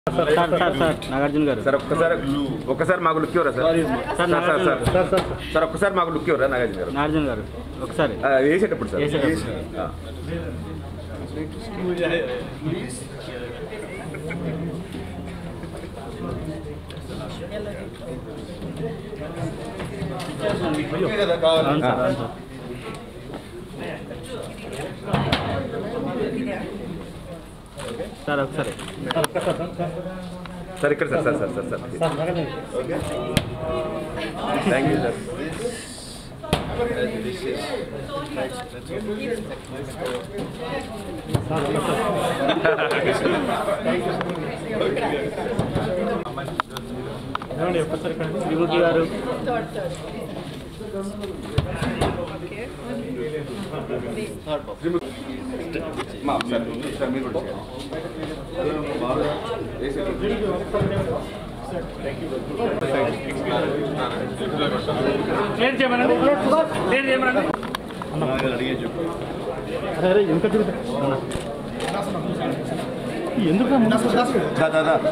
Sir sir sir Nagarjuna గారు sir ఒక్కసారి ఒక్కసారి మాకు లుక్ ఇవ్వరా sir sir sir sir sir sir ఒక్కసారి మాకు లుక్ ఇవ్వరా నాగార్జున గారు నాగార్జున గారు ఒకసారి ఆ, వేసేటప్పుడు సార్ వేసేటప్పుడు. ఆ. అవును సార్ అవును సార్ సార్ ఒకసారి సార్ ఇక్కడ sir sir sir sir sir thank you sir Vimukhi గారు మా సార్ సార్ మీరు కూడా చేయండి. వేసేటప్పుడు. దా, దా, దా.